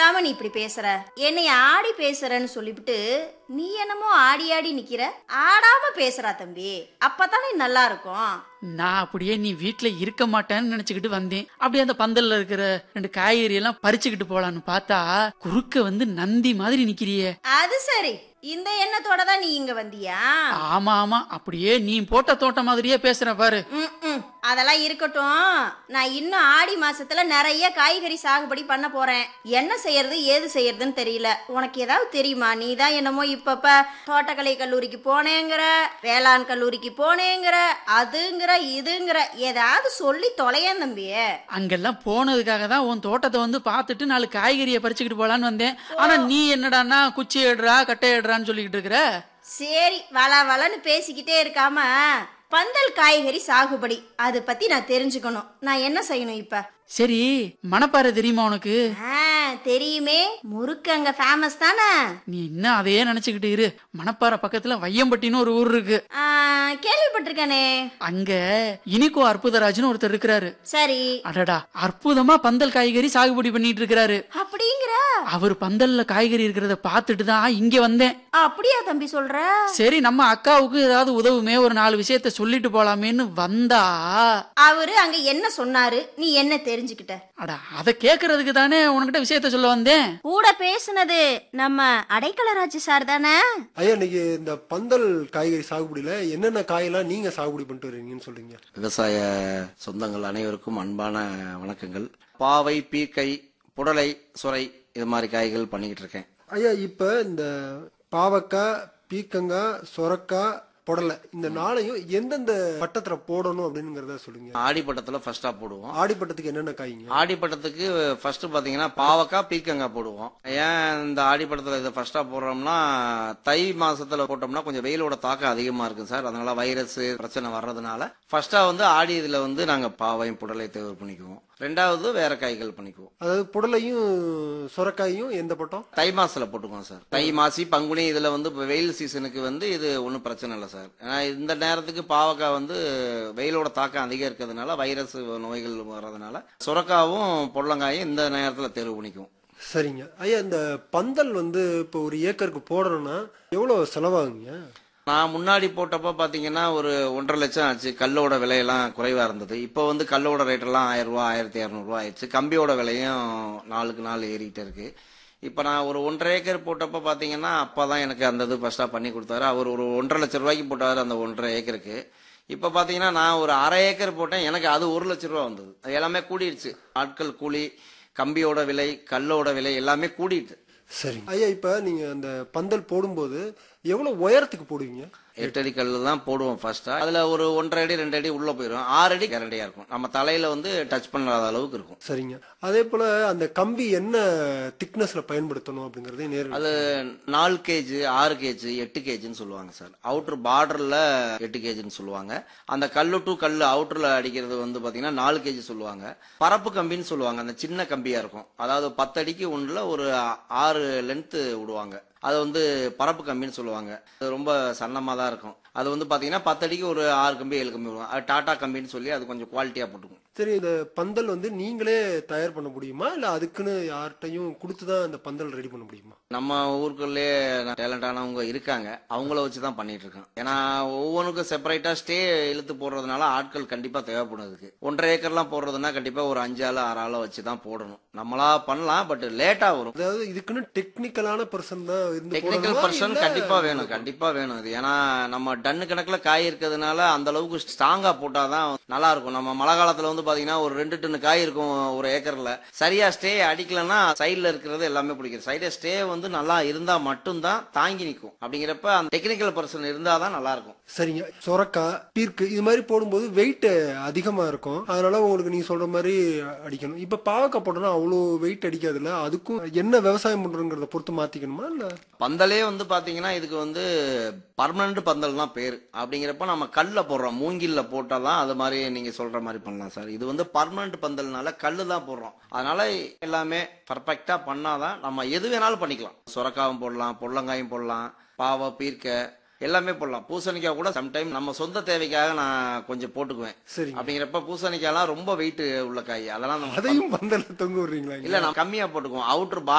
இல்லாம நீ இப்படி பேசுற என்னைய ஆடி பேசுறன்னு சொல்லிவிட்டு நீ என்னமோ ஆடி ஆடி நிக்கிற ஆடாம பேசுறா தம்பி அப்பதானே நல்லா இருக்கும் நான் அப்படியே நீ வீட்ல இருக்க மாட்டேன்னு நினைச்சுக்கிட்டு வந்தேன் அப்படியே அந்த பந்தல்ல இருக்கிற ரெண்டு காய்கறி எல்லாம் பறிச்சுக்கிட்டு போலான்னு பார்த்தா குறுக்க வந்து நந்தி மாதிரி நிக்கிறியே அது சரி இந்த எண்ணத்தோட தான் நீ இங்க வந்தியா ஆமா ஆமா அப்படியே நீ போட்ட தோட்டம் மாதிரியே பேசுற பாரு ம், ம். அதெல்லாம் இருக்கட்டும் நான் இன்னும் ஆடி மாசத்துல நிறைய காய்கறி சாகுபடி பண்ண போறேன் என்ன செய்யறது ஏது செய்யறதுன்னு தெரியல உனக்கு ஏதாவது தெரியுமா நீ தான் என்னமோ இப்பப்ப தோட்டக்கலை கல்லூரிக்கு போனேங்கிற வேளாண் கல்லூரிக்கு போனேங்கிற அதுங்கிற இதுங்கிற ஏதாவது சொல்லி தொலையேன் தம்பியே அங்கெல்லாம் போனதுக்காக தான் உன் தோட்டத்தை வந்து பார்த்துட்டு நாலு காய்கறியை பறிச்சுக்கிட்டு போலான்னு வந்தேன் ஆனா நீ என்னடான்னா குச்சி எடுறா கட்டை எடுறான்னு சொல்லிக்கிட்டு இருக்கிற சரி வள வளன்னு பேசிக்கிட்டே இருக்காம பந்தல் காய்கறி சாகுபடி அதை பத்தி நான் தெரிஞ்சுக்கணும் நான் என்ன செய்யணும் இப்ப சரி மணப்பாறை தெரியுமா உனக்கு ஆ, தெரியுமே முறுக்கு அங்க ஃபேமஸ் தானே நீ இன்னும் அதையே நினைச்சுக்கிட்டு இரு மணப்பாறை பக்கத்துல வையம்பட்டின்னு ஒரு ஊர் இருக்கு ஆ, கேள்விப்பட்டிருக்கேனே அங்க இனிக்கோ அற்புதராஜ்னு ஒருத்தர் இருக்கிறாரு சரி அடடா அற்புதமா பந்தல் காய்கறி சாகுபடி பண்ணிட்டு இருக்கிறாரு அப்படிங்கிற அவர் பந்தல்ல காய்கறி இருக்கிறத பார்த்துட்டு தான் இங்க வந்தேன் அப்படியா தம்பி சொல்ற சரி நம்ம அக்காவுக்கு ஏதாவது உதவுமே ஒரு நாலு விஷயத்த சொல்லிட்டு போலாமேன்னு வந்தா அவரு அங்க என்ன சொன்னாரு நீ என்ன தெரிஞ்சுக்கிட்ட அட அத கேக்குறதுக்கு தானே உனக்கிட்ட விஷயத்த சொல்ல வந்தேன் கூட பேசுனது நம்ம அடைக்கலராஜ் சார் தானே ஐயா இன்னைக்கு இந்த பந்தல் காய்கறி சாகுபடியில என்னென்ன காயெல்லாம் நீங்க சாகுபடி பண்ணிட்டு வரீங்கன்னு சொல்றீங்க விவசாய சொந்தங்கள் அனைவருக்கும் அன்பான வணக்கங்கள் பாவை பீர்க்கை புடலை சுரை இது மாதிரி காய்கள் பண்ணிக்கிட்டு இருக்கேன் ஐயா இப்ப இந்த பாவக்காய் பீக்கங்காய் சொரக்காய் புடலை இந்த நாளையும் எந்தெந்த பட்டத்துல போடணும் அப்படிங்கறத சொல்லுங்க ஆடிப்பட்டத்துல ஃபர்ஸ்டா போடுவோம் ஆடிப்பட்டத்துக்கு என்னென்ன காய்ங்க ஆடிப்பட்டத்துக்கு ஃபர்ஸ்ட் பாத்தீங்கன்னா பாவக்காய் பீர்க்கங்காய் போடுவோம் ஏன் இந்த ஆடிப்பட்டத்துல இதை ஃபர்ஸ்டா போடுறோம்னா தை மாசத்துல போட்டோம்னா கொஞ்சம் வெயிலோட தாக்கம் அதிகமா இருக்கும் சார் அதனால வைரஸ் பிரச்சனை வர்றதுனால ஃபர்ஸ்டா வந்து ஆடி இதுல வந்து நாங்க பாவையும் புடலை தேவை பண்ணிக்குவோம் ரெண்டாவது வேற காய்கள் பண்ணிக்குவோம் அதாவது புடலையும் சொரக்காயும் எந்த பட்டம் தை மாசத்துல போட்டுக்குவோம் சார் தை மாசி பங்குனி இதுல வந்து இப்ப வெயில் சீசனுக்கு வந்து இது ஒன்றும் பிரச்சனை இல்லை சார் ஏன்னா இந்த நேரத்துக்கு பாவக்காய் வந்து வெயிலோட தாக்கம் அதிகம் இருக்கிறதுனால வைரஸ் நோய்கள் வர்றதுனால சுரக்காவும் பொடலங்காயும் இந்த நேரத்துல தேர்வு பண்ணிக்குவோம் சரிங்க ஐயா இந்த பந்தல் வந்து இப்போ ஒரு ஏக்கருக்கு போடணும்னா எவ்வளவு செலவாகுங்க நான் முன்னாடி போட்டப்ப பாத்தீங்கன்னா ஒரு ஒன்றரை லட்சம் ஆச்சு கல்லோட விலையெல்லாம் குறைவா இருந்தது இப்போ வந்து கல்லோட ரேட் எல்லாம் ஆயிரம் ரூபாய் ஆயிரத்தி இரநூறுவா ஆயிடுச்சு கம்பியோட விலையும் நாளுக்கு நாள் ஏறிக்கிட்டே இருக்கு இப்போ நான் ஒரு ஒன்றரை ஏக்கர் போட்டப்ப பாத்தீங்கன்னா அப்பா தான் எனக்கு அந்த இது ஃபர்ஸ்டா பண்ணி கொடுத்தாரு அவர் ஒரு ஒன்றரை லட்சம் ரூபாய்க்கு போட்டாரு அந்த ஒன்றரை ஏக்கருக்கு இப்போ பாத்தீங்கன்னா நான் ஒரு அரை ஏக்கர் போட்டேன் எனக்கு அது ஒரு லட்சம் ரூபா வந்தது அது எல்லாமே கூடிடுச்சு ஆட்கள் கூலி கம்பியோட விலை கல்லோட விலை எல்லாமே கூடிட்டு சரி ஐயா இப்ப நீங்க அந்த பந்தல் போடும்போது எவ்வளவு உயரத்துக்கு போடுவீங்க எட்டு அடி கல்லு தான் போடுவோம் ஃபர்ஸ்டா அதுல ஒரு ஒன்றரை அடி ரெண்டு அடி உள்ள போயிடும் ஆறு அடி கேரண்டியா இருக்கும் நம்ம தலையில வந்து டச் பண்ணாத அளவுக்கு இருக்கும் சரிங்க அதே போல அந்த கம்பி என்ன திக்னஸ்ல பயன்படுத்தணும் அப்படிங்கறதே நேரில் அது நாலு கேஜ் ஆறு கேஜ் எட்டு கேஜ்னு சொல்லுவாங்க சார் அவுட்டர் பார்டர்ல எட்டு கேஜ்னு சொல்லுவாங்க அந்த கல்லு டு கல்லு அவுட்டர்ல அடிக்கிறது வந்து பாத்தீங்கன்னா நாலு கேஜ் சொல்லுவாங்க பரப்பு கம்பின்னு சொல்லுவாங்க அந்த சின்ன கம்பியா இருக்கும் அதாவது பத்து அடிக்கு ஒண்ணுல ஒரு ஆறு லென்த் விடுவாங்க அது வந்து பரப்பு கம்பின்னு சொல்லுவாங்க அது ரொம்ப சன்னமா தான் இருக்கும் அது வந்து பாத்தீங்கன்னா பத்து அடிக்கு ஒரு ஆறு கம்பி ஏழு கம்பி விடுவாங்க அது டாடா கம்பின்னு சொல்லி அது கொஞ்சம் குவாலிட்டியா போட்டுக்கும் சரி இந்த பந்தல் வந்து நீங்களே தயார் பண்ண முடியுமா இல்ல அதுக்குன்னு யார்கிட்டயும் கொடுத்துதான் அந்த பந்தல் ரெடி பண்ண முடியுமா நம்ம ஊருக்குள்ளே டேலண்டானவங்க இருக்காங்க அவங்கள வச்சு தான் பண்ணிட்டு இருக்கோம் ஏன்னா ஒவ்வொன்றுக்கும் செப்பரேட்டா ஸ்டே இழுத்து போடுறதுனால ஆட்கள் கண்டிப்பா தேவைப்படும் அதுக்கு ஒன்றரை ஏக்கர்லாம் போடுறதுன்னா கண்டிப்பா ஒரு அஞ்சு ஆள் ஆறு ஆளை வச்சு தான் போடணும் நம்மளா பண்ணலாம் பட் லேட்டா வரும் அதாவது இதுக்குன்னு டெக்னிக்கலான பர்சன் தான் இருந்து டெக்னிக்கல் போடணுமா? பர்சன் இல்ல- கண்டிப்பா வேணும் கண்டிப்பா வேணும் இது ஏன்னா நம்ம டன்னு கணக்குல காய் இருக்கிறதுனால அந்த அளவுக்கு ஸ்ட்ராங்கா போட்டாதான் நல்லா இருக்கும் நம்ம மழை காலத்துல வந்து பாத்தீங்கன்னா ஒரு ரெண்டு டன்னு காய் இருக்கும் ஒரு ஏக்கர்ல சரியா ஸ்டே அடிக்கலன்னா சைடுல இருக்கிறது எல்லாமே பிடிக்கும் சைடு ஸ்டே வந்து நல்லா இருந்தா மட்டும்தான் தாங்கி நிற்கும் அப்படிங்கிறப்ப அந்த டெக்னிக்கல் பர்சன் இருந்தாதான் நல்லா இருக்கும் சரிங்க சொரக்காய் பீர்க்கு இது மாதிரி போடும்போது வெயிட் அதிகமா இருக்கும் அதனால உங்களுக்கு நீங்க சொல்ற மாதிரி அடிக்கணும் இப்ப பாவக்காய் போட்டோம்னா அவ்வளோ வெயிட் அடிக்காதுல்ல அதுக்கும் என்ன விவசாயம் பண்றோங்கிறத பொறுத்து மாத்திக்கணுமா இல்ல பந்தலே வந்து பாத்தீங்கன்னா இதுக்கு வந்து பர்மனன்ட் பந்தல் தான் பேர் அப்படிங்கிறப்ப நம்ம கல்ல போடுறோம் மூங்கில்ல போட்டாதான் அது மாதிரி நீங்க சொல்ற மாதிரி பண்ணலாம் சார் இது வந்து பர்மனன்ட் பந்தல்னால கல்லு தான் போடுறோம் அதனால எல்லாமே பர்ஃபெக்டா பண்ணாதான் நம்ம எது வேணாலும் பண்ணிக்கலாம் சுரக்காவும் போடலாம் பொள்ளங்காயும் போடலாம் பாவை பீர்க்க எல்லாமே போடலாம் பூசணிக்காய் கூட சம்டைம் நம்ம சொந்த தேவைக்காக நான் கொஞ்சம் போட்டுக்குவேன் சரிங்க. அப்படிங்கிறப்ப பூசணிக்காய்லாம் ரொம்ப வெயிட் உள்ள காய் அதெல்லாம் நம்ம அதையும் பந்தல்ல தொங்க விடுறீங்களா இல்ல நான் கம்மியா போட்டுக்குவோம் அவுட்டர்